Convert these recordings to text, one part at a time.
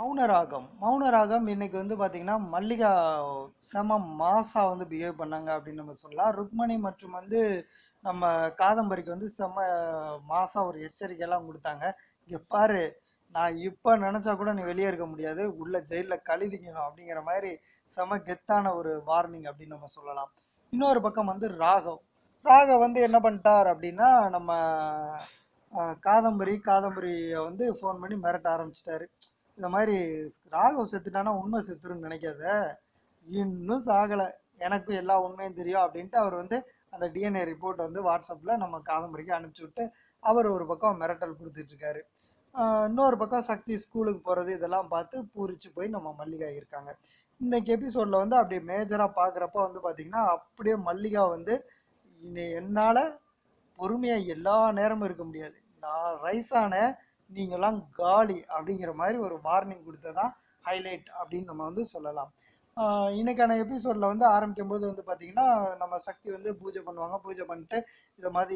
மௌனராகம் மௌனராகம் இன்னைக்கு வந்து பாத்தீங்கன்னா மல்லிகா செம மாசா வந்து பிஹேவ் பண்ணாங்க அப்படின்னு நம்ம சொல்லலாம் ருக்மணி மற்றும் வந்து நம்ம காதம்பரிக்கு வந்து செம மாசா ஒரு எச்சரிக்கை எல்லாம் கொடுத்தாங்க இங்க பாரு நான் இப்ப நினைச்சா கூட நீ வெளியே இருக்க முடியாது உள்ள ஜெயில கழுதிக்கணும் அப்படிங்கிற மாதிரி செம கெத்தான ஒரு வார்னிங் அப்படின்னு நம்ம சொல்லலாம் இன்னொரு பக்கம் வந்து ராகவ் ராகவ் வந்து என்ன பண்ணிட்டார் அப்படின்னா நம்ம அஹ், காதம்பரி காதம்பரியை வந்து ஃபோன் பண்ணி மிரட்ட ஆரம்பிச்சிட்டாரு இந்த மாதிரி ராகவ் செத்துட்டானா உண்மை செத்துருன்னு நினைக்காத இன்னும் சாகலை எனக்கும் எல்லா உண்மையும் தெரியும் அப்படின்ட்டு அவர் வந்து அந்த டிஎன்ஏ ரிப்போர்ட் வந்து வாட்ஸ்அப்பில் நம்ம காதம்பரிக்கு அனுப்பிச்சி விட்டு அவர் ஒரு பக்கம் மிரட்டல் கொடுத்துட்டு இருக்காரு ஆஹ் இன்னொரு பக்கம் சக்தி ஸ்கூலுக்கு போகிறது இதெல்லாம் பார்த்து பூரிச்சு போய் நம்ம மல்லிகா இருக்காங்க இன்னைக்கு எபிசோடில் வந்து அப்படியே மேஜராக பார்க்குறப்ப வந்து பார்த்தீங்கன்னா அப்படியே மல்லிகா வந்து இனி என்னால் பொறுமையாக எல்லா நேரமும் இருக்க முடியாது நான் ரைஸான நீங்களாம் காலி அப்படிங்கிற மாதிரி ஒரு வார்னிங் கொடுத்ததான் ஹைலைட் அப்படின்னு நம்ம வந்து சொல்லலாம் ஆஹ் இன்னைக்கான எபிசோடில் வந்து ஆரம்பிக்கும் போது வந்து பார்த்தீங்கன்னா நம்ம சக்தி வந்து பூஜை பண்ணுவாங்க பூஜை பண்ணிட்டு இதை மாதிரி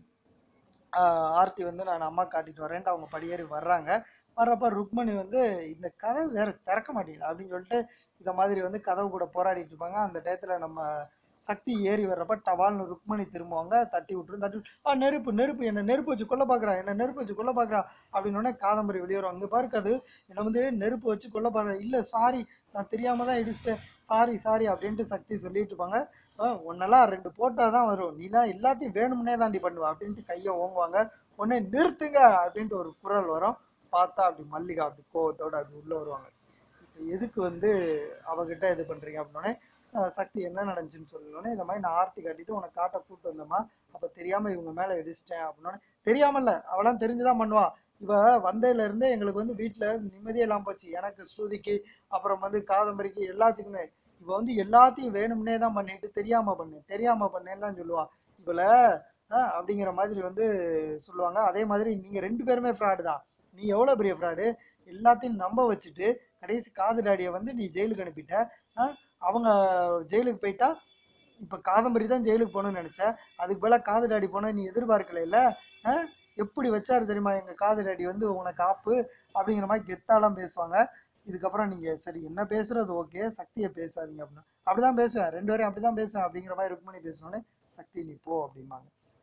ஆஹ் ஆர்த்தி வந்து நான் அம்மா காட்டிட்டு வரேன்ட்டு அவங்க படியேறி வர்றாங்க வர்றப்ப ருக்மணி வந்து இந்த கதவு வேற திறக்க மாட்டேங்குது அப்படின்னு சொல்லிட்டு இந்த மாதிரி வந்து கதவு கூட போராடிட்டு இருப்பாங்க அந்த டயத்துல நம்ம சக்தி ஏறி வர்றப்ப டவால்னு ருக்மணி திரும்புவாங்க தட்டி விட்டுரும் தட்டி விட்டு, ஆ நெருப்பு நெருப்பு என்ன நெருப்பு வச்சு கொல்ல பாக்குறா என்ன நெருப்பு வச்சு கொல்ல பாக்குறா அப்படின்னு உடனே காதம்பரி வெளியே வருவாங்க இங்க பாருக்கு அது என்ன வந்து நெருப்பு வச்சு கொல்ல பாக்குறா இல்ல சாரி நான் தெரியாம தான் இடிச்சிட்டேன் சாரி சாரி அப்படின்ட்டு சக்தி சொல்லிட்டு இருப்பாங்க "ஆ, உன்னெல்லாம் ரெண்டு போட்டா தான் வரும் நீலாம் எல்லாத்தையும் வேணும்னே தாண்டி பண்ணுவ அப்படின்ட்டு கையை ஓங்குவாங்க உடனே நிறுத்துங்க அப்படின்ட்டு ஒரு குரல் வரும் பார்த்தா அப்படி மல்லிகா அப்படி கோவத்தோட அப்படி உள்ள வருவாங்க இப்போ எதுக்கு வந்து அவகிட்ட இது பண்றீங்க அப்படின்னோடனே "ஆஹ் சக்தி என்ன நடந்துச்சுன்னு சொல்லணுன்னே இந்த மாதிரி நான் ஆர்த்தி காட்டிட்டு உனக்கு காட்ட கூப்பிட்டு வந்தோமா அப்ப தெரியாம இவங்க மேல இடிச்சிட்டேன் அப்படின்னோடனே தெரியாம இல்ல அவளாம் தெரிஞ்சுதான் பண்ணுவா இவ வந்ததுல இருந்தே எங்களுக்கு வந்து வீட்டுல நிம்மதியே இல்லாம போச்சு எனக்கு ஸ்ருதிக்கு அப்புறம் வந்து காதம்பரிக்கு எல்லாத்துக்குமே இவ வந்து எல்லாத்தையும் வேணும்னே தான் பண்ணிட்டு தெரியாம பண்ணு தெரியாம பண்ணேன்னு தான் சொல்லுவா இவள ஆஹ் அப்படிங்கிற மாதிரி வந்து சொல்லுவாங்க அதே மாதிரி நீங்க ரெண்டு பேருமே ஃப்ராடு தான் நீ எவ்வளவு பெரிய ஃப்ராடு எல்லாத்தையும் நம்ப வச்சுட்டு கடைசி காது டாடியை வந்து நீ ஜெயிலுக்கு அனுப்பிட்ட ஆஹ் அவங்க ஜெயிலுக்கு போயிட்டா இப்ப காதம்பரி தான் ஜெயிலுக்கு போகணும்னு நினைச்ச அதுக்கு பதிலா காது டாடி போன நீ எதிர்பார்க்கல இல்ல ஆஹ் எப்படி வச்சாரு தெரியுமா எங்க காது டாடி வந்து உனக்கு காப்பு அப்படிங்கிற மாதிரி கெத்தாலாம் பேசுவாங்க இதுக்கப்புறம் நீங்க சரி என்ன பேசுறது ஓகே சக்தியை பேசாதீங்க அப்படின்னு அப்படிதான் பேசுவேன் ரெண்டு பேரும் அப்படிதான் பேசுவேன் அப்படிங்கிற மாதிரி ருக்மணி பேசினோடனே சக்தி நீ போ அப்படிம்பாங்க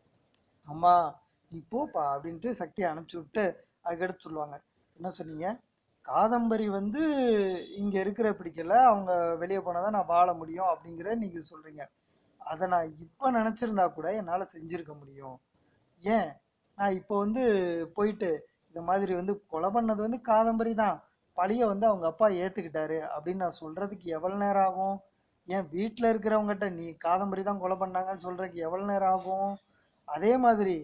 அம்மா நீ போப்பா அப்படின்ட்டு சக்தியை அனுப்பிச்சு விட்டு அதுக்கடுத்து சொல்லுவாங்க என்ன சொன்னீங்க காதம்பரி வந்து இங்க இருக்கிற பிடிக்கல அவங்க வெளியே போனாதான் நான் வாழ முடியும் அப்படிங்கிற நீங்க சொல்றீங்க அதை நான் இப்ப நினைச்சிருந்தா கூட என்னால செஞ்சிருக்க முடியும் ஏன் நான் இப்போ வந்து போயிட்டு இந்த மாதிரி வந்து கொலை பண்ணது வந்து காதம்பரி தான் பழிய வந்து அவங்க அப்பா ஏத்துக்கிட்டாரு அப்படின்னு நான் சொல்றதுக்கு எவ்வளவு நேரம் ஆகும் ஏன் வீட்டுல இருக்கிறவங்ககிட்ட நீ காதம்பரி தான் கொலை பண்ணாங்கன்னு சொல்றதுக்கு எவ்வளவு நேரம் ஆகும் அதே மாதிரி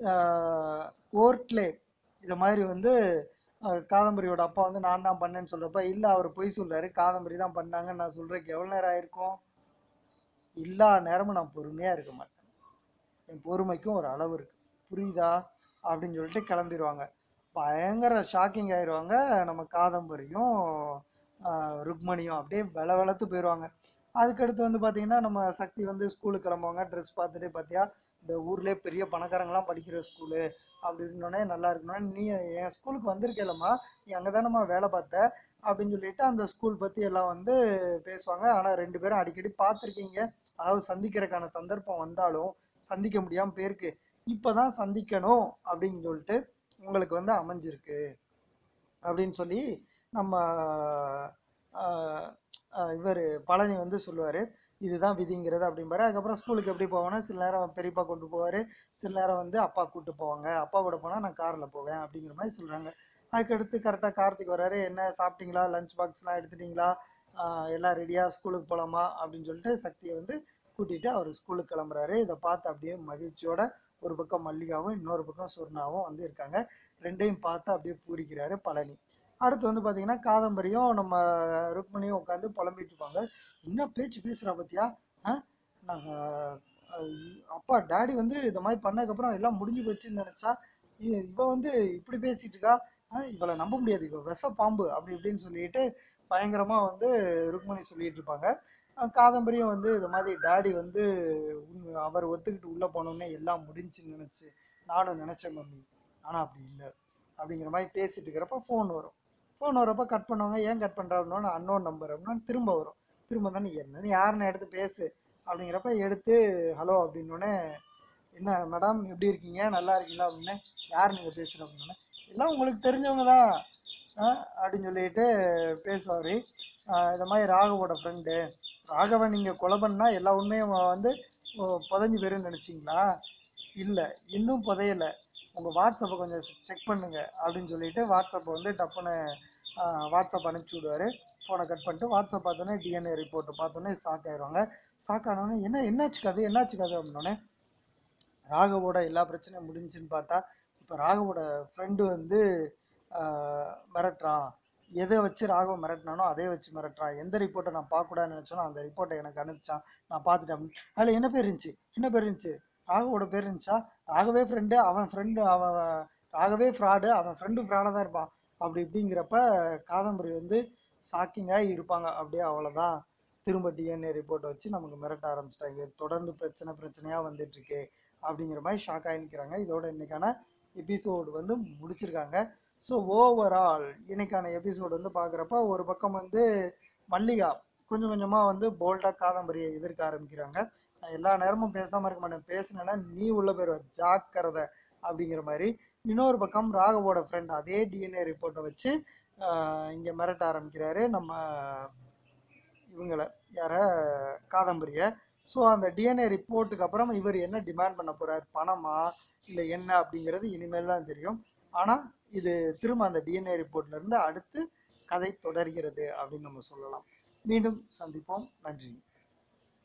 கோர்ட்ல இந்த மாதிரி வந்து ஆஹ் காதம்பரியோட அப்பா வந்து நான் தான் பண்ணேன்னு சொல்றப்ப இல்ல அவர் பொய் சொல்றாரு காதம்பரி தான் பண்ணாங்கன்னு நான் சொல்றதுக்கு எவ்வளவு நேரம் ஆயிருக்கும் எல்லா நேரமும் நான் பொறுமையா இருக்க மாட்டேன் என் பொறுமைக்கும் ஒரு அளவு இருக்கு புரியுதா அப்படின்னு சொல்லிட்டு கிளம்பிடுவாங்க பயங்கர ஷாக்கிங் ஆயிடுவாங்க நம்ம காதம்பரியும் ஆஹ் ருக்மணியும் அப்படியே வெல வெளத்து போயிடுவாங்க அதுக்கடுத்து வந்து பாத்தீங்கன்னா நம்ம சக்தி வந்து ஸ்கூலுக்கு கிளம்புவாங்க ட்ரெஸ் பார்த்துட்டு பார்த்தியா இந்த ஊர்லயே பெரிய பணக்காரங்களாம் படிக்கிற ஸ்கூலு அப்படின்னோடனே நல்லா இருக்கணும் நீ என் ஸ்கூலுக்கு வந்திருக்கேலம்மா நீ அங்கதானம்மா வேலை பார்த்த அப்படின்னு சொல்லிட்டு அந்த ஸ்கூல் பத்தி எல்லாம் வந்து பேசுவாங்க ஆனா ரெண்டு பேரும் அடிக்கடி பார்த்துருக்கீங்க அதாவது சந்திக்கிறதுக்கான சந்தர்ப்பம் வந்தாலும் சந்திக்க முடியாம போயிருக்கு இப்பதான் சந்திக்கணும் அப்படின்னு சொல்லிட்டு உங்களுக்கு வந்து அமைஞ்சிருக்கு அப்படின்னு சொல்லி நம்ம இவர் பழனி வந்து சொல்லுவாரு இதுதான் விதிங்கிறது அப்படிம்பாரு அதுக்கப்புறம் ஸ்கூலுக்கு எப்படி போவேன்னா சில நேரம் பெரியப்பா கொண்டு போவாரு சில நேரம் வந்து அப்பா கூட்டு போவாங்க அப்பா கூட போனா நான் கார்ல போவேன் அப்படிங்கிற மாதிரி சொல்றாங்க அதுக்கடுத்து கரெக்டா கார்த்திக் வராரு என்ன சாப்பிட்டீங்களா லஞ்ச் பாக்ஸ்லாம் எடுத்துட்டீங்களா ஆஹ் எல்லாம் ரெடியா ஸ்கூலுக்கு போலாமா அப்படின்னு சொல்லிட்டு சக்தியை வந்து கூட்டிட்டு அவர் ஸ்கூலுக்கு கிளம்புறாரு இதை பார்த்து அப்படியே மகிழ்ச்சியோட ஒரு பக்கம் மல்லிகாவும் இன்னொரு பக்கம் சுர்ணாவும் வந்து இருக்காங்க ரெண்டையும் பார்த்து அப்படியே பூரிக்கிறாரு பழனி அடுத்து வந்து பாத்தீங்கன்னா காதம்பரியும் நம்ம ருக்மணியும் உட்காந்து புலம்பிட்டு இருப்பாங்க என்ன பேச்சு பேசுறா பாத்தியா ஆ? நாங்க அஹ், அப்பா டாடி வந்து இந்த மாதிரி பண்ணதுக்கப்புறம் எல்லாம் முடிஞ்சு போச்சுன்னு நினைச்சா இ- இவ வந்து இப்படி பேசிட்டு இருக்கா ஆ, இவளை நம்ப முடியாது இவ விஷ பாம்பு அப்படி இப்படின்னு சொல்லிட்டு பயங்கரமா வந்து ருக்மணி சொல்லிட்டு இருப்பாங்க அஹ், காதம்பரியும் வந்து இந்த மாதிரி டாடி வந்து உன்- அவர் ஒத்துக்கிட்டு உள்ள போனோடனே எல்லாம் முடிஞ்சுன்னு நினைச்சு நானும் நினைச்சேன் மம்மி ஆனா அப்படி இல்லை அப்படிங்கிற மாதிரி பேசிட்டு இருக்கிறப்ப ஃபோன் வரும் ஃபோன் வரப்போ கட் பண்ணுவாங்க ஏன் கட் பண்ணுறாங்கன்னு அன்னோன் நம்பர் அப்படின்னா திரும்ப வரும் திரும்ப தானே என்னன்னு யாருன்னு எடுத்து பேசு அப்படிங்கிறப்ப எடுத்து ஹலோ அப்படின்னோடனே என்ன மேடம் எப்படி இருக்கீங்க நல்லா இருக்கீங்களா அப்படின்னு யார் நீங்கள் பேசுகிற அப்படின்னோடனே எல்லாம் உங்களுக்கு தெரிஞ்சவங்க தான் அப்படின்னு சொல்லிட்டு பேசுவார் இந்த மாதிரி ராகவோட ஃப்ரெண்டு ராகவன் நீங்கள் கொலை பண்ணா எல்லா உண்மையும் வந்து புதஞ்சு போயிருன்னு நினச்சிங்களா இல்லை இன்னும் புதையலை உங்கள் வாட்ஸ்அப்பை கொஞ்சம் செக் பண்ணுங்க அப்படின்னு சொல்லிட்டு வாட்ஸ்அப்பை வந்து டப்புன்னு வாட்ஸ்அப் அனுப்பிச்சி விடுவார் ஃபோனை கட் பண்ணிட்டு வாட்ஸ்அப் பார்த்தோன்னே டிஎன்ஏ ரிப்போர்ட்டை பார்த்தோன்னே ஷாக் ஆயிடுவாங்க ஷாக் ஆனோடனே என்ன என்னாச்சு கதை என்னாச்சு கதை அப்படின்னோடனே ராகவோட எல்லா பிரச்சனையும் முடிஞ்சுன்னு பார்த்தா இப்போ ராகவோட ஃப்ரெண்டு வந்து மிரட்டுறான் எதை வச்சு ராகவ மிரட்டினானோ அதே வச்சு மிரட்டுறான் எந்த ரிப்போர்ட்டை நான் பார்க்கக்கூடாதுன்னு நினச்சோனோ அந்த ரிப்போர்ட்டை எனக்கு அனுப்பிச்சான் நான் பார்த்துட்டேன் அதில் என்ன பேர் இருந்துச்சு என்ன பேர் இருந்துச்சு ராகவோட பேர் இருந்துச்சா ராகவே ஃப்ரெண்டு அவன் ஃப்ரெண்டு அவன் ராகவே ஃப்ராடு அவன் ஃப்ரெண்டு ஃப்ராடாக தான் இருப்பான் அப்படி இப்படிங்கிறப்ப காதம்பரி வந்து ஷாக்கிங்காக இருப்பாங்க அப்படியே அவ்வளோதான் திரும்ப டிஎன்ஏ ரிப்போர்ட்டை வச்சு நமக்கு மிரட்ட ஆரம்பிச்சிட்டாங்க தொடர்ந்து பிரச்சனை பிரச்சனையாக வந்துட்டு இருக்கு அப்படிங்கிற மாதிரி ஷாக் ஆகி நிற்கிறாங்க இதோட இன்னைக்கான எபிசோடு வந்து முடிச்சிருக்காங்க ஸோ ஓவரால் இன்னைக்கான எபிசோடு வந்து பார்க்குறப்ப ஒரு பக்கம் வந்து மல்லிகா கொஞ்சம் கொஞ்சமாக வந்து போல்டாக காதம்பரியை எதிர்க்க ஆரம்பிக்கிறாங்க நான் எல்லா நேரமும் பேசாமல் இருக்க மாட்டேன் பேசினேன்னா நீ உள்ள பேர் ஜாக்கிரதை அப்படிங்கிற மாதிரி இன்னொரு பக்கம் ராகவோட ஃப்ரெண்ட் அதே டிஎன்ஏ ரிப்போர்ட்டை வச்சு இங்கே மிரட்ட ஆரம்பிக்கிறாரு நம்ம இவங்களை யார காதம்பரிய ஸோ அந்த டிஎன்ஏ ரிப்போர்ட்டுக்கு அப்புறம் இவர் என்ன டிமாண்ட் பண்ண போறார் பணமா இல்லை என்ன அப்படிங்கிறது இனிமேல் தான் தெரியும் ஆனால் இது திரும்ப அந்த டிஎன்ஏ ரிப்போர்ட்ல இருந்து அடுத்து கதை தொடர்கிறது அப்படின்னு நம்ம சொல்லலாம் மீண்டும் சந்திப்போம் நன்றி